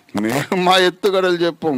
మేము మా ఎత్తుగడలు చెప్పం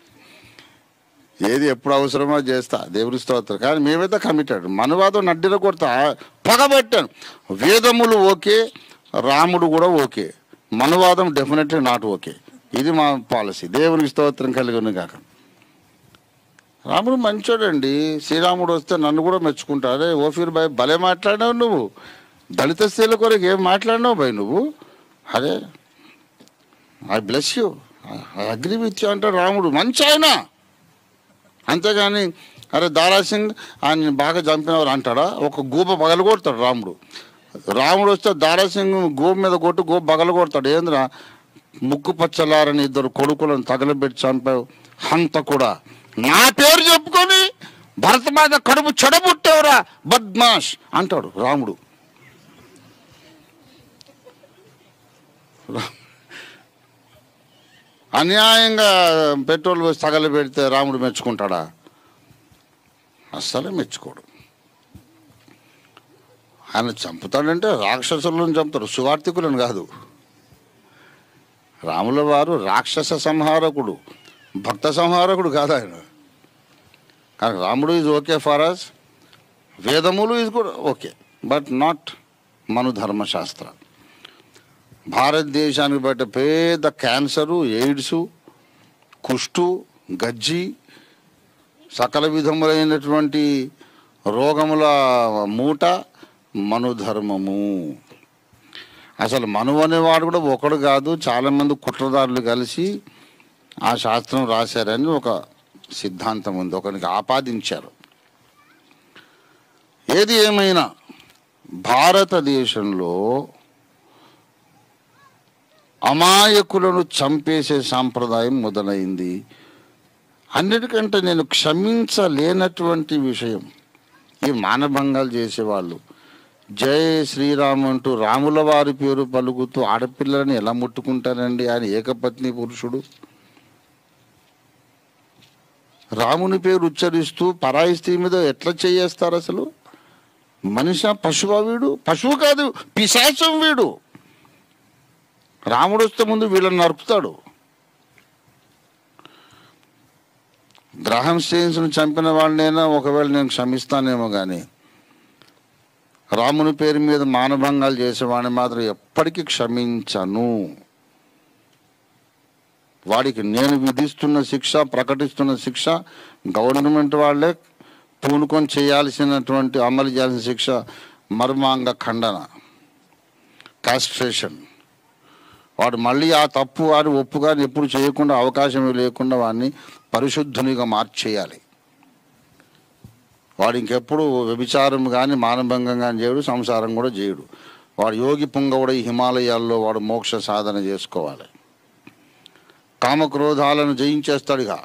ఏది ఎప్పుడు అవసరమో చేస్తా దేవుని స్తోత్రం కానీ మేమైతే కమిటెడ్ మనవాదం నడ్డిన కొడతా పగబట్టాను వేదములు ఓకే రాముడు కూడా ఓకే మనవాదం డెఫినెట్లీ నాట్ ఓకే ఇది మా పాలసీ దేవునికి స్తోత్రం కలిగి ఉంది కాక రాముడు మంచోడండి శ్రీరాముడు వస్తే నన్ను కూడా మెచ్చుకుంటారే ఓఫీర్ బాయ్ భలే మాట్లాడినావు నువ్వు దళిత స్త్రీల కొరకు ఏం మాట్లాడినావు బాయ్ నువ్వు అదే I bless you I agree with you అంటాడు రాముడు మంచి ఆయన అంతేగాని అరే దారాసింగ్ ఆయన బాగా చంపినవారు అంటాడా ఒక గూప పగలగొడతాడు రాముడు రాముడు వస్తే దారాసింగ్ గోపు మీద కొట్టి గోపు పగలగొడతాడు ఏంద్రా ముక్కు పచ్చలారని ఇద్దరు కొడుకులను తగలబెట్టి చంపావు హంత కూడా నా పేరు చెప్పుకొని భరతమాత కడుపు చెడబుట్టేవరా బద్మాష్ అంటాడు రాముడు అన్యాయంగా పెట్రోల్ పోసి తగలబెడితే రాముడు మెచ్చుకుంటాడా అస్సలే మెచ్చుకోడు ఆయన చంపుతాడంటే రాక్షసులను చంపుతారు సువార్థికులను కాదు రాముల వారు రాక్షస సంహారకుడు భక్త సంహారకుడు కాదు ఆయన కానీ రాముడు ఈజ్ ఓకే ఫర్ అస్ వేదములు ఇది కూడా ఓకే బట్ నాట్ మను ధర్మశాస్త్ర భారతదేశానికి బయట పెద్ద క్యాన్సరు ఎయిడ్స్ కుష్టు గజ్జి సకల విధములైనటువంటి రోగముల మూట మనుధర్మము అసలు మనువు అనేవాడు కూడా ఒకడు కాదు చాలామంది కుట్రదారులు కలిసి ఆ శాస్త్రం రాశారని ఒక సిద్ధాంతం ఉంది ఒకరికి ఆపాదించారు ఏది ఏమైనా భారతదేశంలో అమాయకులను చంపేసే సాంప్రదాయం మొదలైంది అన్నిటికంటే నేను క్షమించలేనటువంటి విషయం ఈ మానభంగాలు చేసేవాళ్ళు జై శ్రీరామ్ అంటూ రాముల వారి పేరు పలుకుతూ ఆడపిల్లలని ఎలా ముట్టుకుంటారండి ఆయన ఏకపత్ని పురుషుడు రాముని పేరు ఉచ్చరిస్తూ పరాయి స్త్రీ మీద ఎట్లా చేయేస్తారు అసలు మనిషి పశువా వీడు పశువు కాదు పిశాచం వీడు రాముడు వస్తే ముందు వీళ్ళని నరుకుతాడు గ్రహం స్టేన్స్ను చంపిన వాళ్ళనైనా ఒకవేళ నేను క్షమిస్తానేమో కానీ రాముని పేరు మీద మానభంగాలు చేసేవాడిని మాత్రం ఎప్పటికీ క్షమించను వాడికి నేను విధిస్తున్న శిక్ష ప్రకటిస్తున్న శిక్ష గవర్నమెంట్ వాళ్ళే పూనుకొని చేయాల్సినటువంటి అమలు చేయాల్సిన శిక్ష మర్మాంగ ఖండన కాస్ట్రేషన్ వాడు మళ్ళీ ఆ తప్పు వాడు ఒప్పుగా ఎప్పుడు చేయకుండా అవకాశం లేకుండా వాడిని పరిశుద్ధునిగా మార్చేయాలి వాడు ఇంకెప్పుడు వ్యభిచారం కానీ మానభంగం కానీ చేయడు సంసారం కూడా చేయడు వాడు యోగి పుంగవుడు ఈ హిమాలయాల్లో వాడు మోక్ష సాధన చేసుకోవాలి కామక్రోధాలను జయించేస్తాడుగా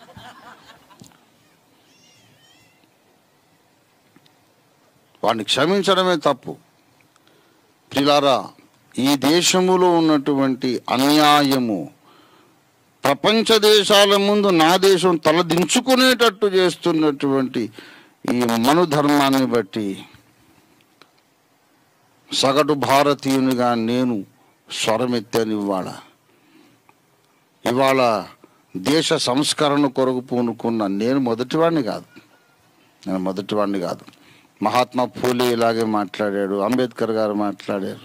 వాడిని క్షమించడమే తప్పు ప్రిలారా ఈ దేశములో ఉన్నటువంటి అన్యాయము ప్రపంచ దేశాల ముందు నా దేశం తలదించుకునేటట్టు చేస్తున్నటువంటి ఈ మనుధర్మాన్ని బట్టి సగటు భారతీయునిగా నేను స్వరమెత్తాను ఇవాళ ఇవాళ దేశ సంస్కరణ కొరకు పూనుకున్న నేను మొదటివాడిని కాదు నేను మొదటివాడిని కాదు మహాత్మా ఫూలే ఇలాగే మాట్లాడాడు అంబేద్కర్ గారు మాట్లాడారు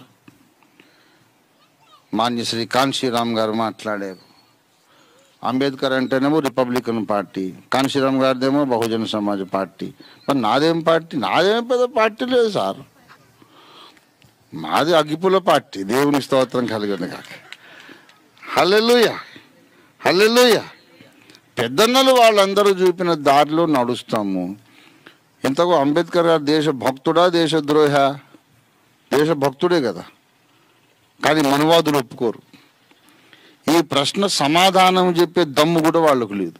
మాన్యశ్రీ కాన్షీరామ్ గారు మాట్లాడారు అంబేద్కర్ అంటేనేమో రిపబ్లికన్ పార్టీ కాన్షీరామ్ గారిదేమో బహుజన సమాజ్ పార్టీ మరి నాదేం పార్టీ నాదేం పెద్ద పార్టీ లేదు సార్ మాది అగ్గిపుల పార్టీ దేవుని స్తోత్రం కలిగిన కాక హల్లెలూయ హల్లెలూయ పెద్దన్నలు వాళ్ళందరూ చూపిన దారిలో నడుస్తాము ఇంతకు అంబేద్కర్ గారు దేశ భక్తుడా దేశద్రోహ దేశ భక్తుడే కదా కానీ మనవాదులు ఒప్పుకోరు ఈ ప్రశ్న సమాధానం చెప్పే దమ్ము కూడా వాళ్ళకు లేదు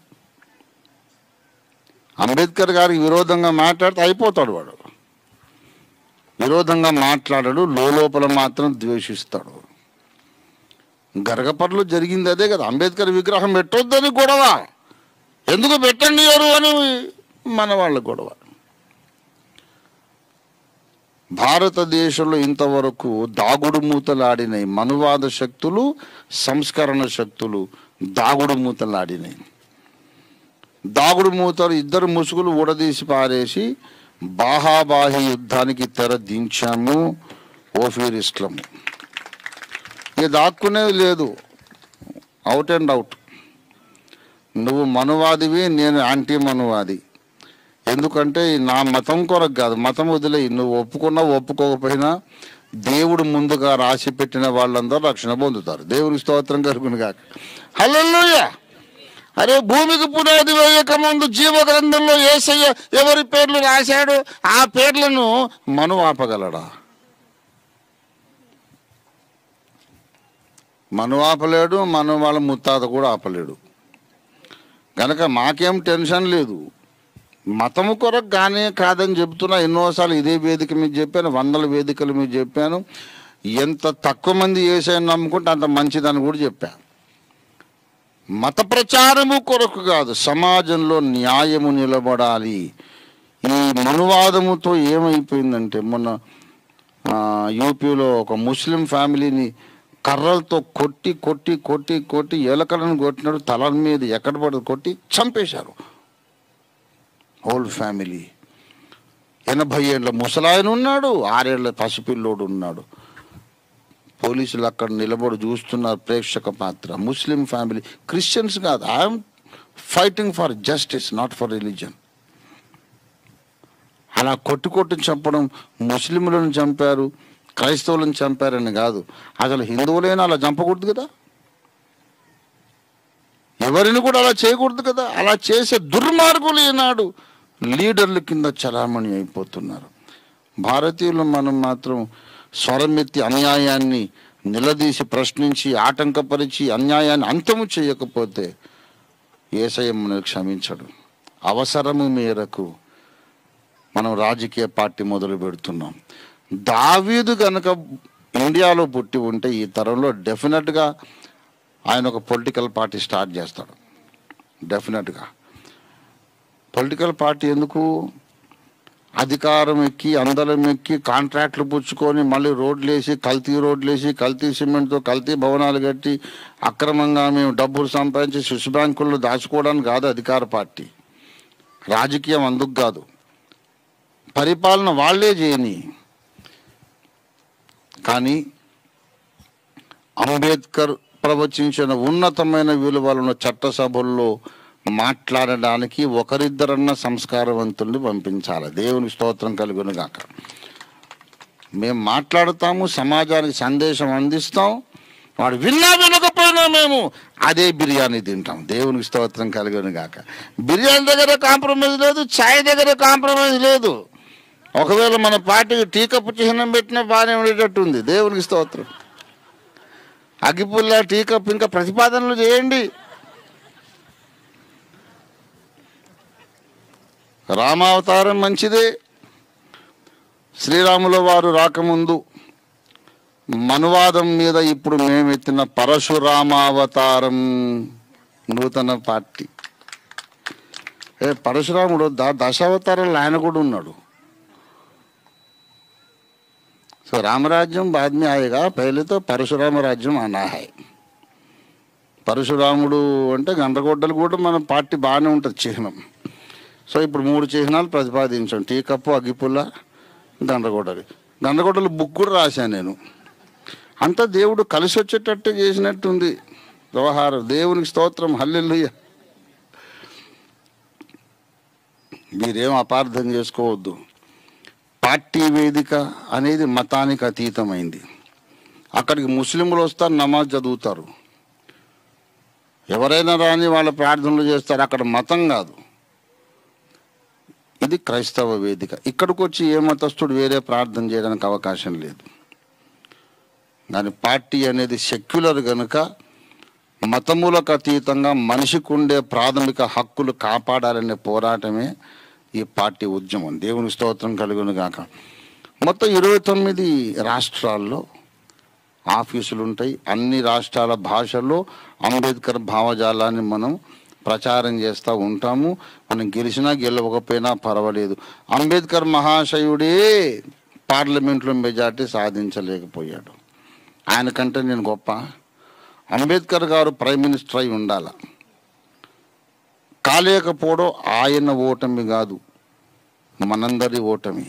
అంబేద్కర్ గారికి విరోధంగా మాట్లాడితే అయిపోతాడు వాడు విరోధంగా మాట్లాడడు లోపల మాత్రం ద్వేషిస్తాడు గరగపర్లో జరిగింది అదే కదా అంబేద్కర్ విగ్రహం పెట్టొద్దని గొడవ ఎందుకు పెట్టండి ఎవరు అని మన వాళ్ళ గొడవ భారతదేశంలో ఇంతవరకు దాగుడు మూతలాడినాయి మనువాద శక్తులు సంస్కరణ శక్తులు దాగుడు మూతలాడినాయి దాగుడు మూతలు ఇద్దరు ముసుగులు ఊడదీసి పారేసి బాహాబాహి యుద్ధానికి తెర దించాము ఓఫీరిస్ట్లము ఇక దాక్కునేది లేదు అవుట్ అండ్ అవుట్ నువ్వు మనువాదివి నేను యాంటీ మనువాది ఎందుకంటే నా మతం కొరకు కాదు మతం వదిలే నువ్వు ఒప్పుకున్నా ఒప్పుకోకపోయినా దేవుడు ముందుగా రాసి పెట్టిన వాళ్ళందరూ రక్షణ పొందుతారు దేవుని స్తోత్రం కలుగును కాక హల్లెలూయ అరే భూమికి పునాది వేయక ముందు జీవ గ్రంథంలో ఏసయ్య ఎవరి పేర్లు రాశాడు ఆ పేర్లను మను ఆపగలడా మను ఆపలేడు మను వాళ్ళ ముత్తాత కూడా ఆపలేడు గనక మాకేం టెన్షన్ లేదు మతము కొరకు కానీ కాదని చెప్తున్నా ఎన్నోసార్లు ఇదే వేదిక మీద చెప్పాను వందల వేదికల మీద చెప్పాను ఎంత తక్కువ మంది వేసాయని నమ్ముకుంటే అంత మంచిదని కూడా చెప్పాను మత ప్రచారము కొరకు కాదు సమాజంలో న్యాయము నిలబడాలి ఈ మనువాదముతో ఏమైపోయిందంటే మొన్న ఆ, యూపీలో ఒక ముస్లిం ఫ్యామిలీని కర్రలతో కొట్టి కొట్టి కొట్టి కొట్టి ఎలకలను కొట్టినాడు తల మీద ఎక్కడ పడదు కొట్టి చంపేశారు హోల్ ఫ్యామిలీ ఎనభై ఏళ్ళ ముసలాయన ఉన్నాడు ఆరేళ్ల పసిపిల్లోడు ఉన్నాడు పోలీసులు అక్కడ నిలబడి చూస్తున్నారు ప్రేక్షక పాత్ర ముస్లిం ఫ్యామిలీ క్రిస్టియన్స్ కాదు I'm fighting for justice not for religion అలా కొట్టు కొట్టు చంపడం ముస్లింలను చంపారు క్రైస్తవులను చంపారని కాదు అసలు హిందువులైనా అలా చంపకూడదు కదా ఎవరిని కూడా అలా చేయకూడదు కదా అలా చేసే దుర్మార్గులు ఈనాడు లీడర్ల కింద చలామణి అయిపోతున్నారు భారతీయులు మనం మాత్రం స్వరమెత్తి అన్యాయాన్ని నిలదీసి ప్రశ్నించి ఆటంకపరిచి అన్యాయాన్ని అంతము చేయకపోతే ఏసయ్య మనల్ని క్షమించడు అవసరము మేరకు మనం రాజకీయ పార్టీ మొదలు పెడుతున్నాం దావీదు కనుక ఇండియాలో పుట్టి ఉంటే ఈ తరంలో డెఫినెట్గా ఆయన ఒక పొలిటికల్ పార్టీ స్టార్ట్ చేస్తాడు డెఫినెట్గా పొలిటికల్ పార్టీ ఎందుకు అధికారం ఎక్కి అందలం ఎక్కి కాంట్రాక్ట్లు పుచ్చుకొని మళ్ళీ రోడ్లు వేసి కల్తీ రోడ్లు వేసి కల్తీ సిమెంట్తో కల్తీ భవనాలు కట్టి అక్రమంగా మేము డబ్బులు సంపాదించి స్విస్ బ్యాంకుల్లో దాచుకోవడానికి కాదు అధికార పార్టీ రాజకీయం అందుకు కాదు పరిపాలన వాళ్ళే చేయని కానీ అంబేద్కర్ ప్రవచించిన ఉన్నతమైన విలువలను చట్టసభల్లో మాట్లాడడానికి ఒకరిద్దరన్న సంస్కారవంతుల్ని పంపించాలి దేవుని స్తోత్రం కలుగును గాక మేము మాట్లాడతాము సమాజానికి సందేశం అందిస్తాం వాడు విన్నా వినకపోయినా మేము అదే బిర్యానీ తింటాం దేవునికి స్తోత్రం కలుగును గాక బిర్యానీ దగ్గర కాంప్రమైజ్ లేదు ఛాయ్ దగ్గర కాంప్రమైజ్ లేదు ఒకవేళ మన పార్టీకి టీ కప్పు చిహ్నం పెట్టినా బాగానే ఉండేటట్టుంది దేవునికి స్తోత్రం అగ్గిపుల్ల టీ కప్ ఇంకా ప్రతిపాదనలు చేయండి రామావతారం మంచిదే శ్రీరాముల వారు రాకముందు మనువాదం మీద ఇప్పుడు మేము ఎత్తిన పరశురామావతారం నూతన పార్టీ ఏ పరశురాముడు ద దశావతారంలో ఆయన కూడా ఉన్నాడు సో రామరాజ్యం बाद में आएगा पहले तो పరశురామ రాజ్యం ఆనా హై పరశురాముడు అంటే గండ్రగొడ్డలు కూడా మన పార్టీ బాగానే ఉంటుంది చిహ్నం సో ఇప్పుడు మూడు చిహ్నాలు ప్రతిపాదించాం టీ కప్పు అగ్గిపుల్ల గండ్రగొడ్డలి గండ్రగొడ్డలు బుక్ కూడా రాశాను నేను అంతా దేవుడు కలిసి వచ్చేటట్టు చేసినట్టుంది వ్యవహారం దేవునికి స్తోత్రం హల్లెలూయ మీరేం అపార్థం చేసుకోవద్దు పార్టీ వేదిక అనేది మతానికి అతీతమైంది అక్కడికి ముస్లింలు వస్తారు నమాజ్ చదువుతారు ఎవరైనా రాని వాళ్ళ ప్రార్థనలు చేస్తారు అక్కడ మతం కాదు ఇది క్రైస్తవ వేదిక ఇక్కడికి వచ్చి ఏ మతస్థుడు వేరే ప్రార్థన చేయడానికి అవకాశం లేదు దాని పార్టీ అనేది సెక్యులర్ గనుక మతములకు అతీతంగా మనిషికి ఉండే ప్రాథమిక హక్కులు కాపాడాలనే పోరాటమే ఈ పార్టీ ఉద్యమం దేవుని స్తోత్రం కలుగును గాక మొత్తం ఇరవై తొమ్మిది రాష్ట్రాల్లో ఆఫీసులు ఉంటాయి అన్ని రాష్ట్రాల భాషల్లో అంబేద్కర్ భావజాలాన్ని మనం ప్రచారం చేస్తూ ఉంటాము మనం గెలిచినా గెలవకపోయినా పర్వాలేదు అంబేద్కర్ మహాశయుడే పార్లమెంట్లో మెజార్టీ సాధించలేకపోయాడు ఆయన కంటే నేను గొప్ప అంబేద్కర్ గారు ప్రైమ్ మినిస్టర్ అయి ఉండాల కాలేకపోవడం ఆయన ఓటమి కాదు మనందరి ఓటమి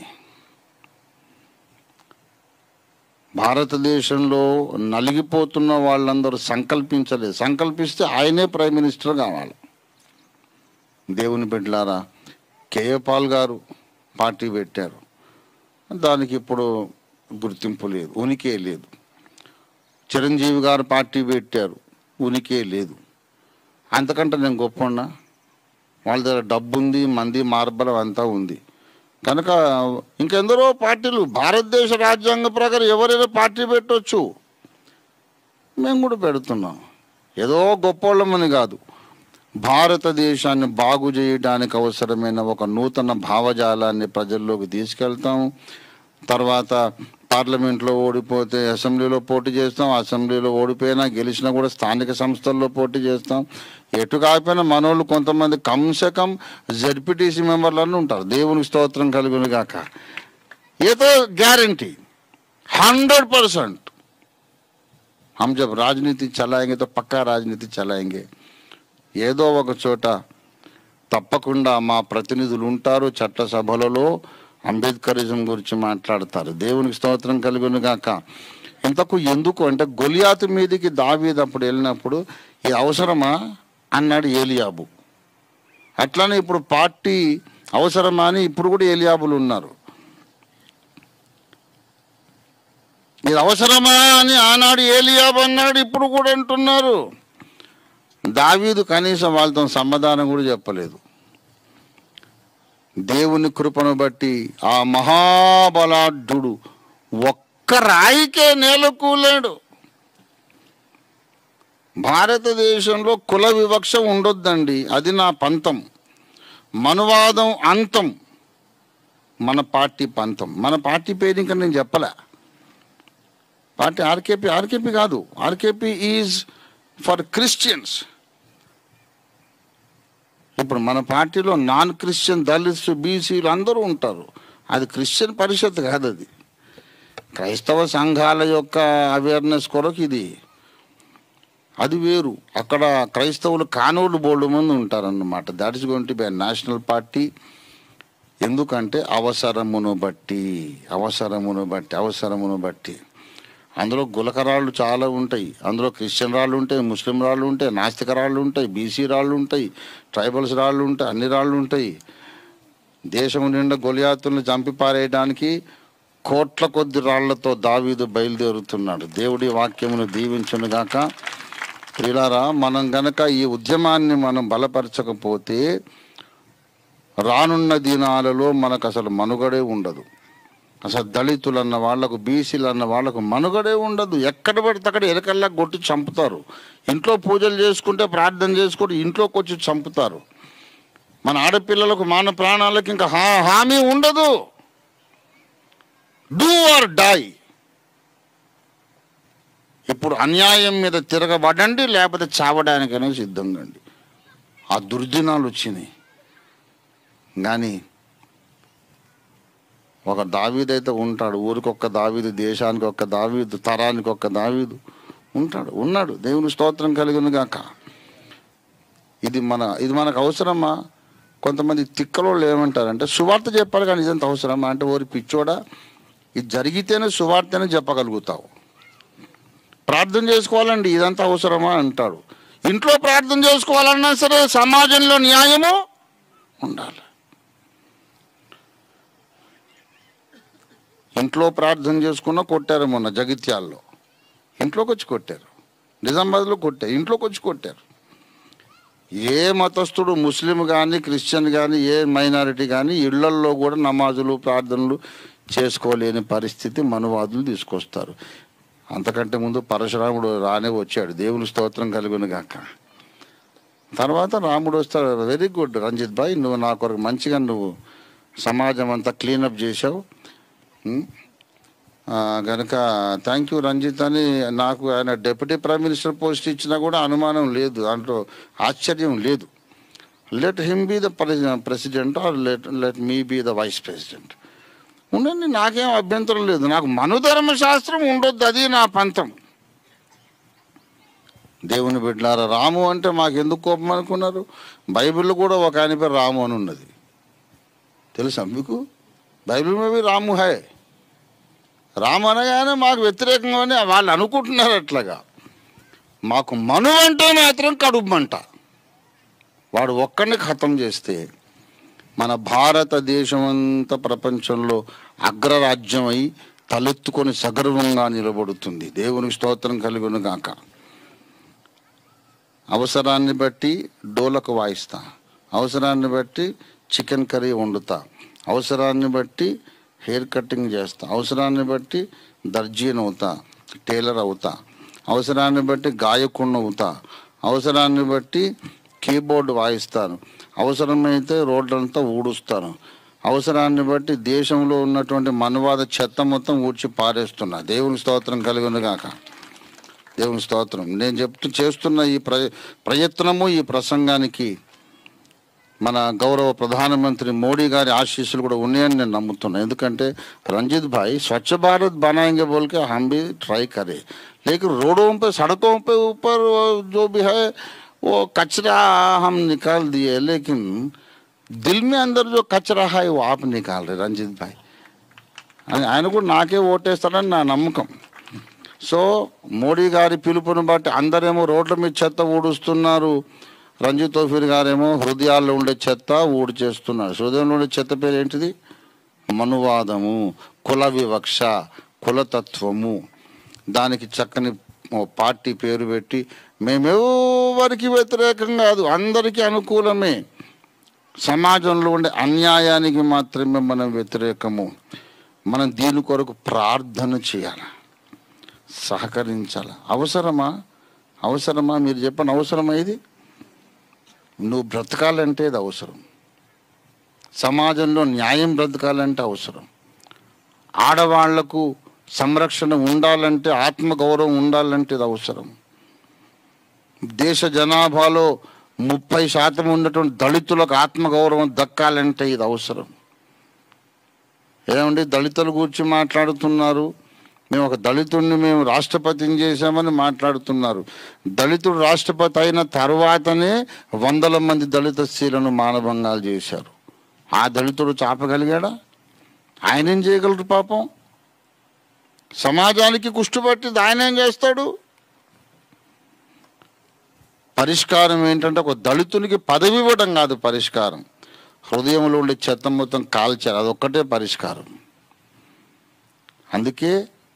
భారతదేశంలో నలిగిపోతున్న వాళ్ళందరూ సంకల్పించలేదు సంకల్పిస్తే ఆయనే ప్రైమ్ మినిస్టర్ కావాలి దేవుని బిడ్డలారా కేఏ పాల్ గారు పార్టీ పెట్టారు దానికి ఇప్పుడు గుర్తింపు లేదు ఉనికే లేదు చిరంజీవి గారు పార్టీ పెట్టారు ఉనికే లేదు అంతకంటే నేను గొప్ప ఉన్నా వాళ్ళ దగ్గర డబ్బు ఉంది మంది మార్బలం అంతా ఉంది కనుక ఇంకెందరో పార్టీలు భారతదేశ రాజ్యాంగ ప్రకారం ఎవరైనా పార్టీ పెట్టవచ్చు మేము కూడా పెడుతున్నాం ఏదో గొప్పోళ్ళమని కాదు భారతదేశాన్ని బాగు చేయడానికి అవసరమైన ఒక నూతన భావజాలాన్ని ప్రజల్లోకి తీసుకెళ్తాం తర్వాత పార్లమెంట్లో ఓడిపోతే అసెంబ్లీలో పోటీ చేస్తాం అసెంబ్లీలో ఓడిపోయినా గెలిచినా కూడా స్థానిక సంస్థల్లో పోటీ చేస్తాం ఎటు కాకపోయినా మనోళ్ళు కొంతమంది కమ్సే కమ్ జడ్పీటీసీ మెంబర్లను ఉంటారు దేవునికి స్తోత్రం కలుగును గాక ఏదో గ్యారంటీ हंड्रेड परसेंट हम जब राजनीति चलाएंगे तो పక్కా రాజనీతి చలాయింగే ఏదో ఒక చోట తప్పకుండా మా ప్రతినిధులు ఉంటారు చట్టసభలలో అంబేద్కరిజం గురించి మాట్లాడతారు దేవునికి స్తోత్రం కలుగును గాక ఇంతకు ఎందుకు అంటే గొలియాతు మీదికి దావీద్ అప్పుడు వెళ్ళినప్పుడు ఇది అవసరమా అన్నాడు ఏలియాబు అట్లానే ఇప్పుడు పార్టీ అవసరమా అని ఇప్పుడు కూడా ఏలియాబులు ఉన్నారు ఇది అవసరమా అని ఆనాడు ఏలియాబు అన్నాడు ఇప్పుడు కూడా అంటున్నారు దావీదు కనీసం వాళ్ళతో సమాధానం కూడా చెప్పలేదు దేవుని కృపను బట్టి ఆ మహాబలాఢ్యుడు ఒక్క రాయికే నేలకూలేడు భారతదేశంలో కుల వివక్ష ఉండొద్దండి అది నా పంతం మనువాదం అంతం మన పార్టీ పంతం మన పార్టీ పేరు ఇంకా నేను చెప్పలే పార్టీ ఆర్కేపీ ఆర్కేపీ కాదు ఆర్కేపీ ఈజ్ ఫర్ క్రిస్టియన్స్ ఇప్పుడు మన పార్టీలో నాన్ క్రిస్టియన్ దళిత్స్ బీసీలు అందరూ ఉంటారు అది క్రిస్టియన్ పరిషత్ కాదు అది క్రైస్తవ సంఘాల యొక్క అవేర్నెస్ కొరకు ఇది అది వేరు అక్కడ క్రైస్తవులు కానోళ్ళు బోల్డ్ మంది ఉంటారన్నమాట that is going to be national party ఎందుకంటే అవసరమును బట్టి అవసరమును బట్టి అవసరమును బట్టి అందులో గులకరాళ్ళు చాలా ఉంటాయి అందులో క్రిస్టియన్ రాళ్ళు ఉంటాయి ముస్లిం రాళ్ళు ఉంటాయి నాస్తిక రాళ్ళు ఉంటాయి బీసీ రాళ్ళు ఉంటాయి ట్రైబల్స్ రాళ్ళు ఉంటాయి అన్ని రాళ్ళు ఉంటాయి దేశం నిండా గొలియాతుల్ని చంపి పారేయడానికి కోట్ల కొద్ది రాళ్లతో దావీదు బయలుదేరుతున్నాడు దేవుడి వాక్యమును దీవించును గాక ప్రియులారా మనం గనక ఈ ఉద్యమాన్ని మనం బలపరచకపోతే రానున్న దినాలలో మనకు అసలు మనుగడే ఉండదు అసలు దళితులు అన్న వాళ్లకు బీసీలు అన్న వాళ్లకు మనుగడే ఉండదు ఎక్కడ పడితే అక్కడ ఎరకల్లా కొట్టి చంపుతారు ఇంట్లో పూజలు చేసుకుంటే ప్రార్థన చేసుకుంటే ఇంట్లోకి వచ్చి చంపుతారు మన ఆడపిల్లలకు మాన ప్రాణాలకు ఇంకా హా హామీ ఉండదు డూ ఆర్ డై ఇప్పుడు అన్యాయం మీద తిరగబడండి లేకపోతే చావడానికనే సిద్ధంగా అండి ఆ దుర్దినాలు వచ్చినాయి కానీ ఒక దావీదైతే ఉంటాడు ఊరికి ఒక్క దావీదు దేశానికి ఒక్క దావీదు తరానికి ఒక్క దావీదు ఉంటాడు ఉన్నాడు దేవుని స్తోత్రం కలిగిన గాక ఇది మన ఇది మనకు అవసరమా కొంతమంది తిక్కలోళ్ళు ఏమంటారంటే సువార్త చెప్పాలి కానీ ఇదంత అవసరమా అంటే ఓరి పిచ్చోడా ఇది జరిగితేనే సువార్తనే చెప్పగలుగుతావు ప్రార్థన చేసుకోవాలండి ఇదంతా అవసరమా అంటాడు ఇంట్లో ప్రార్థన చేసుకోవాలన్నా సరే సమాజంలో న్యాయము ఉండాలి ఇంట్లో ప్రార్థన చేసుకున్న కొట్టారు మొన్న జగిత్యాల్లో ఇంట్లోకి వచ్చి కొట్టారు నిజామాబాద్లో కొట్టారు ఇంట్లోకి వచ్చి కొట్టారు ఏ మతస్థుడు ముస్లిం కానీ క్రిస్టియన్ కానీ ఏ మైనారిటీ కానీ ఇళ్లల్లో కూడా నమాజులు ప్రార్థనలు చేసుకోలేని పరిస్థితి మనువాదులు తీసుకొస్తారు అంతకంటే ముందు పరశురాముడు రానే వచ్చాడు దేవుని స్తోత్రం కలుగును గాక తర్వాత రాముడు వస్తాడు వెరీ గుడ్ రంజిత్ భాయ్ నువ్వు నా కొరకు మంచిగా నువ్వు సమాజం అంతా క్లీనప్ చేసావు ఉం? ఆ, గనుక థ్యాంక్ యూ రంజిత్ అని నాకు ఆయన డిప్యూటీ ప్రైమ్ మినిస్టర్ పోస్ట్ ఇచ్చినా కూడా అనుమానం లేదు దాంట్లో ఆశ్చర్యం లేదు let him be the president or let let me be the vice president ఉండండి నాకేం అభ్యంతరం లేదు నాకు మనుధర్మ శాస్త్రం ఉండొద్దు అది నా పంతం దేవుని బిడ్డలారా రాము అంటే మాకు ఎందుకు కోపం అనుకున్నారు బైబిల్లో కూడా ఒక ఆయన పేరు రాము అని ఉన్నది తెలుసా మీకు బైబిల్ మీద రాము హై రాము అనగానే మాకు వ్యతిరేకంగా అని వాళ్ళు అనుకుంటున్నారు అట్లాగా మాకు మను అంటే మాత్రం కడుపుమంట వాడు ఒక్కడిని ఖతం చేస్తే మన భారతదేశం అంతా ప్రపంచంలో అగ్రరాజ్యం అయి తలెత్తుకొని సగర్వంగా నిలబడుతుంది దేవునికి స్తోత్రం కలుగును గాక అవసరాన్ని బట్టి డోలకు వాయిస్తా అవసరాన్ని బట్టి చికెన్ కర్రీ వండుతా అవసరాన్ని బట్టి హెయిర్ కటింగ్ చేస్తా అవసరాన్ని బట్టి దర్జీని అవుతా టైలర్ అవుతా అవసరాన్ని బట్టి గాయకుడిని అవుతా అవసరాన్ని బట్టి కీబోర్డ్ వాయిస్తాను అవసరమైతే రోడ్లంతా ఊడుస్తాను అవసరాన్ని బట్టి దేశంలో ఉన్నటువంటి మనువాద చెత్త మొత్తం ఊడ్చి పారేస్తున్నా దేవుని స్తోత్రం కలిగిన గాక దేవుని స్తోత్రం నేను చెప్తూ చేస్తున్న ఈ ప్ర ప్రయత్నము ఈ ప్రసంగానికి మన గౌరవ ప్రధానమంత్రి మోడీ గారి ఆశీస్సులు కూడా ఉన్నాయని నేను నమ్ముతున్నాను ఎందుకంటే రంజిత్ భాయ్ స్వచ్ఛ భారత్ बनाएंगे बोल के हम भी ट्राई करें लेकिन रोडों पे सड़कों पे ऊपर वो जो भी है वो कचरा हम निकाल दिए लेकिन दिल में अंदर जो कचरा है वो आप निकाल रहे రంజిత్ భాయ్ అని ఆయన కూడా నాకే ఓటేస్తాడని నా నమ్మకం సో మోడీ గారి పిలుపుని బట్టి అందరేమో రోడ్ల మీద చెత్త ఊడుస్తున్నారు రంజిత్ తోఫీర్ గారేమో హృదయాల్లో ఉండే చెత్త ఊడి చేస్తున్నారు హృదయంలో ఉండే చెత్త పేరు ఏంటిది మనువాదము కుల వివక్ష కులతత్వము దానికి చక్కని ఓ పార్టీ పేరు పెట్టి మేమెవరికి వ్యతిరేకం కాదు అందరికీ అనుకూలమే సమాజంలో ఉండే అన్యాయానికి మాత్రమే మనం వ్యతిరేకము మనం దీని కొరకు ప్రార్థన చేయాలి సహకరించాలి అవసరమా అవసరమా మీరు చెప్పండి అవసరమా ఇది నువ్వు బ్రతకాలంటే ఇది అవసరం సమాజంలో న్యాయం బ్రతకాలంటే అవసరం ఆడవాళ్లకు సంరక్షణ ఉండాలంటే ఆత్మగౌరవం ఉండాలంటే ఇది అవసరం దేశ జనాభాలో ముప్పై శాతం ఉన్నటువంటి దళితులకు ఆత్మగౌరవం దక్కాలంటే ఇది అవసరం ఏమండి దళితుల గురించి మాట్లాడుతున్నారు మేము ఒక దళితుడిని మేము రాష్ట్రపతిని చేశామని మాట్లాడుతున్నారు దళితుడు రాష్ట్రపతి అయిన తర్వాతనే వందల మంది దళిత స్త్రీలను మానభంగాలు చేశారు ఆ దళితుడు చాపగలిగాడా ఆయన ఏం చేయగలరు పాపం సమాజానికి కుష్టుపట్టి ఆయన ఏం చేస్తాడు పరిష్కారం ఏంటంటే ఒక దళితునికి పదవి ఇవ్వడం కాదు పరిష్కారం హృదయంలో ఉండే చెత్త మొత్తం కాల్చారు అదొక్కటే పరిష్కారం అందుకే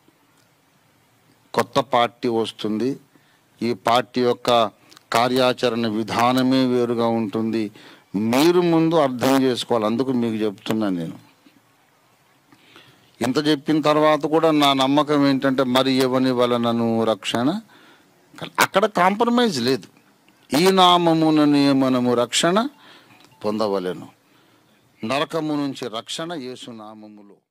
కొత్త పార్టీ వస్తుంది ఈ పార్టీ యొక్క కార్యాచరణ విధానమే వేరుగా ఉంటుంది మీరు ముందు అర్థం చేసుకోవాలి అందుకు మీకు చెప్తున్నాను నేను ఇంత చెప్పిన తర్వాత కూడా నా నమ్మకం ఏంటంటే మరి ఎవని వలనను రక్షణ అక్కడ కాంప్రమైజ్ లేదు ఈ నామమున నియమనము రక్షణ పొందవలెను నరకము నుంచి రక్షణ యేసు నామములో